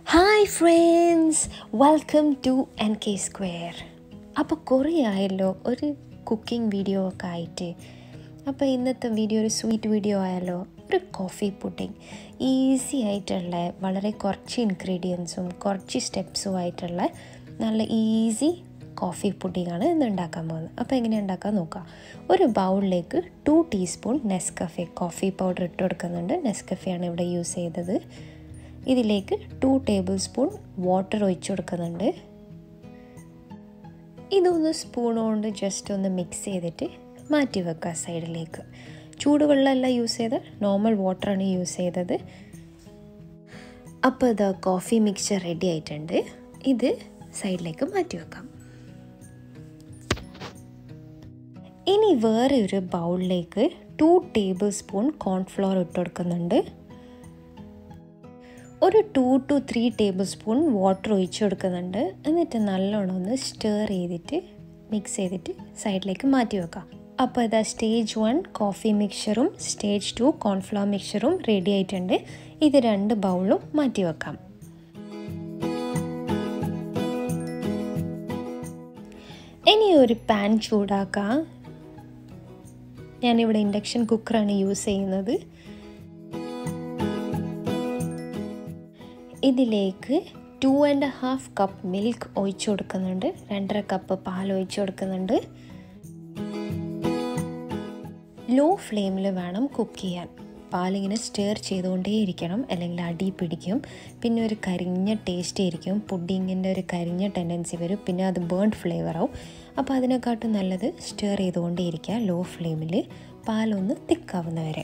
hi friends welcome to N K square അപ്പോൾ കുറേ ആയല്ലോ ഒരു കുക്കിംഗ് വീഡിയോ ഒക്കെ ആയിട്ട് അപ്പോൾ ഇന്നത്തെ വീഡിയോ ഒരു സ്വീറ്റ് വീഡിയോ ആയാലോ ഒരു കോഫി പുഡിംഗ് ഈസി ആയിട്ടുള്ള വളരെ കുറച്ച് ഇൻഗ്രീഡിയൻസും കുറച്ച് സ്റ്റെപ്സും ആയിട്ടുള്ള നല്ല ഈസി കോഫി പുഡിങ്ങാണ് ഇന്ന് ഉണ്ടാക്കാൻ പോകുന്നത് അപ്പോൾ എങ്ങനെ ഉണ്ടാക്കാൻ നോക്കാം ഒരു ബൗളിലേക്ക് two teaspoon Nescafe coffee powder ഇട്ട് കൊടുക്കുന്നുണ്ട് നെസ്കഫെയാണ് ഇവിടെ യൂസ് ചെയ്തത് ഇതിലേക്ക് ടു ടേബിൾ സ്പൂൺ വാട്ടർ ഒഴിച്ചു കൊടുക്കുന്നുണ്ട് ഇതൊന്ന് സ്പൂൺ കൊണ്ട് ജസ്റ്റ് ഒന്ന് മിക്സ് ചെയ്തിട്ട് മാറ്റി വെക്കുക സൈഡിലേക്ക് ചൂടുവെള്ളമല്ല യൂസ് ചെയ്ത് നോർമൽ വാട്ടറാണ് യൂസ് ചെയ്തത് അപ്പോൾ ഇത് കോഫി മിക്സ്ചർ റെഡി ആയിട്ടുണ്ട് ഇത് സൈഡിലേക്ക് മാറ്റി വെക്കാം ഇനി വേറെ ഒരു ബൗളിലേക്ക് ടു ടേബിൾ സ്പൂൺ കോൺഫ്ലോർ ഇട്ട് കൊടുക്കുന്നുണ്ട് ഒരു two two three tablespoon water ഒഴിച്ച് കൊടുക്കുന്നുണ്ട് എന്നിട്ട് നല്ലോണം ഒന്ന് സ്റ്റേർ ചെയ്തിട്ട് മിക്സ് ചെയ്തിട്ട് സൈഡിലേക്ക് മാറ്റി വെക്കാം അപ്പോൾ ഇതാ സ്റ്റേജ് വൺ കോഫി മിക്സറും സ്റ്റേജ് ടു കോൺഫ്ലവർ മിക്സറും റെഡി ആയിട്ടുണ്ട് ഇത് രണ്ട് ബൗളും മാറ്റി വെക്കാം ഇനി ഒരു പാൻ ചൂടാക്കാം ഞാനിവിടെ ഇൻഡക്ഷൻ കുക്കറാണ് യൂസ് ചെയ്യുന്നത് ഇതിലേക്ക് two and half cup milk ഒഴിച്ചു കൊടുക്കുന്നുണ്ട് രണ്ടര കപ്പ് പാൽ ഒഴിച്ചു കൊടുക്കുന്നുണ്ട് ലോ ഫ്ലെയിമിൽ വേണം കുക്ക് ചെയ്യാൻ പാലിങ്ങനെ സ്റ്റേർ ചെയ്തുകൊണ്ടേ ഇരിക്കണം അല്ലെങ്കിൽ അടി പിടിക്കും പിന്നെ ഒരു കരിഞ്ഞ ടേസ്റ്റ് ആയിരിക്കും പുഡിങ്ങിൻ്റെ ഒരു കരിഞ്ഞ ടെൻഡൻസി വരും പിന്നെ അത് ബേൺഡ് ഫ്ലേവർ ആവും അപ്പോൾ അതിനെക്കാട്ടും നല്ലത് സ്റ്റേർ ചെയ്തുകൊണ്ടേ ഇരിക്കുക ലോ ഫ്ലെയിമിൽ പാലൊന്ന് തിക്കാവുന്നവരെ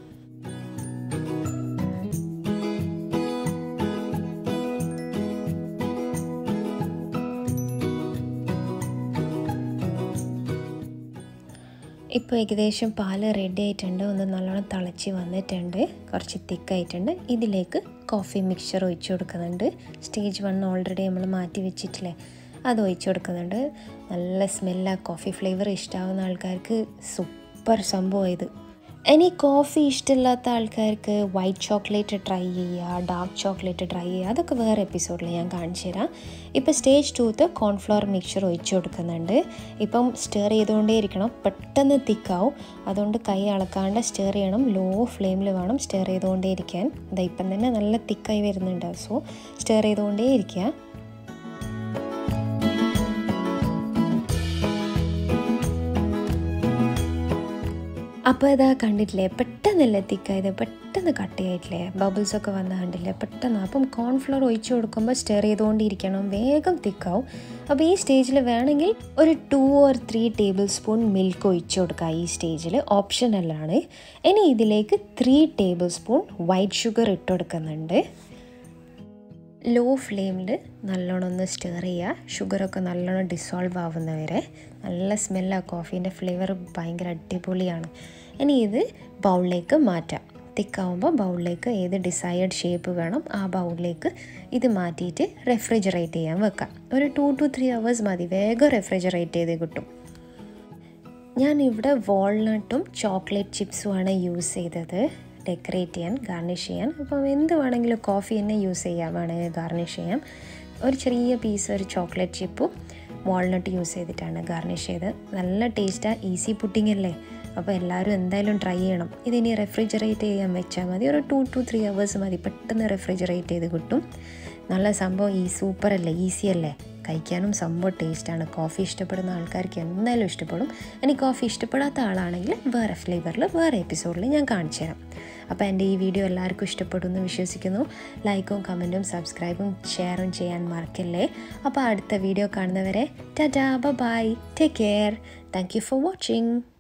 ഇപ്പോൾ ഏകദേശം പാല് റെഡി ആയിട്ടുണ്ട് ഒന്ന് നല്ലോണം തിളച്ച് വന്നിട്ടുണ്ട് കുറച്ച് തിക്കായിട്ടുണ്ട് ഇതിലേക്ക് കോഫി മിക്സ്ചർ ഒഴിച്ചു കൊടുക്കുന്നുണ്ട് സ്റ്റേജ് വൺ ഓൾറെഡി നമ്മൾ മാറ്റി വെച്ചിട്ടില്ലേ അത് ഒഴിച്ചു കൊടുക്കുന്നുണ്ട് നല്ല സ്മെല്ലാണ് കോഫി ഫ്ലേവർ ഇഷ്ടമാവുന്ന ആൾക്കാർക്ക് സൂപ്പർ സംഭവം ഇത് ഇനി കോഫി ഇഷ്ടമില്ലാത്ത ആൾക്കാർക്ക് വൈറ്റ് ചോക്ലേറ്റ് ട്രൈ ചെയ്യുക ഡാർക്ക് ചോക്ലേറ്റ് ട്രൈ ചെയ്യുക അതൊക്കെ വേറെ എപ്പിസോഡിൽ ഞാൻ കാണിച്ചു തരാം ഇപ്പോൾ സ്റ്റേജ് ടൂത്ത് കോൺഫ്ലവർ മിക്സർ ഒഴിച്ചു കൊടുക്കുന്നുണ്ട് ഇപ്പം സ്റ്റെയർ ചെയ്തുകൊണ്ടേ ഇരിക്കണം പെട്ടെന്ന് തിക്കാവും അതുകൊണ്ട് കൈ അളക്കാണ്ട് സ്റ്റെയർ ചെയ്യണം ലോ ഫ്ലെയിമിൽ വേണം സ്റ്റെയർ ചെയ്തുകൊണ്ടേ ഇരിക്കാൻ ഇതാ ഇപ്പം തന്നെ നല്ല തിക്കായി വരുന്നുണ്ട് സോ സ്റ്റെയർ ചെയ്തുകൊണ്ടേ ഇരിക്കുക അപ്പോൾ ഇതാ കണ്ടിട്ടില്ലേ പെട്ടെന്നല്ലേ തിക്കായത് പെട്ടെന്ന് കട്ടിയായിട്ടില്ലേ ബബിൾസൊക്കെ വന്ന കണ്ടില്ലേ പെട്ടെന്ന് അപ്പം കോൺഫ്ലവർ ഒഴിച്ചു കൊടുക്കുമ്പോൾ സ്റ്റെയർ ചെയ്തുകൊണ്ടിരിക്കണം വേഗം തിക്കാവും അപ്പോൾ ഈ സ്റ്റേജിൽ വേണമെങ്കിൽ ഒരു two or three tablespoon milk ഒഴിച്ചു കൊടുക്കുക ഈ സ്റ്റേജിൽ ഓപ്ഷനലാണ് ഇനി ഇതിലേക്ക് three tablespoon white sugar ഇട്ട് കൊടുക്കുന്നുണ്ട് ലോ ഫ്ലെയിമിൽ നല്ലോണം ഒന്ന് സ്റ്റെയർ ചെയ്യുക ഷുഗറൊക്കെ നല്ലോണം ഡിസോൾവ് ആവുന്നവരെ നല്ല സ്മെല്ലാണ് കോഫീൻ്റെ ഫ്ലേവർ ഭയങ്കര അടിപൊളിയാണ് ഇനി ഇത് ബൗളിലേക്ക് മാറ്റാം തിക്കാവുമ്പോൾ ബൗളിലേക്ക് ഏത് ഡിസൈഡ് ഷേപ്പ് വേണം ആ ബൗളിലേക്ക് ഇത് മാറ്റിയിട്ട് റെഫ്രിജറേറ്റ് ചെയ്യാൻ വെക്കാം ഒരു ടു ടു ത്രീ അവേഴ്സ് മതി വേഗം റെഫ്രിജറേറ്റ് ചെയ്ത് കിട്ടും ഞാൻ ഇവിടെ വാൾനട്ടും ചോക്ലേറ്റ് ചിപ്സുമാണ് യൂസ് ചെയ്തത് ഡെക്കറേറ്റ് ചെയ്യാൻ ഗാർണിഷ് ചെയ്യാൻ അപ്പം എന്ത് വേണമെങ്കിലും കോഫി തന്നെ യൂസ് ചെയ്യാം വേണമെങ്കിൽ ഗാർണിഷ് ചെയ്യാം ഒരു ചെറിയ പീസ് ഒരു ചോക്ലേറ്റ് ചിപ്പും വാൾനട്ട് യൂസ് ചെയ്തിട്ടാണ് ഗാർണിഷ് ചെയ്ത് നല്ല ടേസ്റ്റാണ് ഈസി പുഡിംഗ് അല്ലേ അപ്പോൾ എല്ലാവരും എന്തായാലും ട്രൈ ചെയ്യണം ഇതിനി റെഫ്രിജറേറ്റ് ചെയ്യാൻ വെച്ചാൽ മതി ഒരു ടു ടു ത്രീ അവേഴ്സ് മതി പെട്ടെന്ന് റെഫ്രിജറേറ്റ് ചെയ്ത് കിട്ടും നല്ല സംഭവം ഈ സൂപ്പർ അല്ലേ ഈസി അല്ലേ കഴിക്കാനും സംഭവം ടേസ്റ്റാണ് കോഫി ഇഷ്ടപ്പെടുന്ന ആൾക്കാർക്ക് എന്തായാലും ഇഷ്ടപ്പെടും ഇനി കോഫി ഇഷ്ടപ്പെടാത്ത ആളാണെങ്കിൽ വേറെ ഫ്ലേവറിൽ വേറെ എപ്പിസോഡിൽ ഞാൻ കാണിച്ചു തരാം അപ്പോൾ എൻ്റെ ഈ വീഡിയോ എല്ലാവർക്കും ഇഷ്ടപ്പെടുമെന്ന് വിശ്വസിക്കുന്നു ലൈക്കും കമൻറ്റും സബ്സ്ക്രൈബും ഷെയറും ചെയ്യാൻ മറക്കല്ലേ അപ്പോൾ അടുത്ത വീഡിയോ കാണുന്നവരെ tata bye take care thank you for watching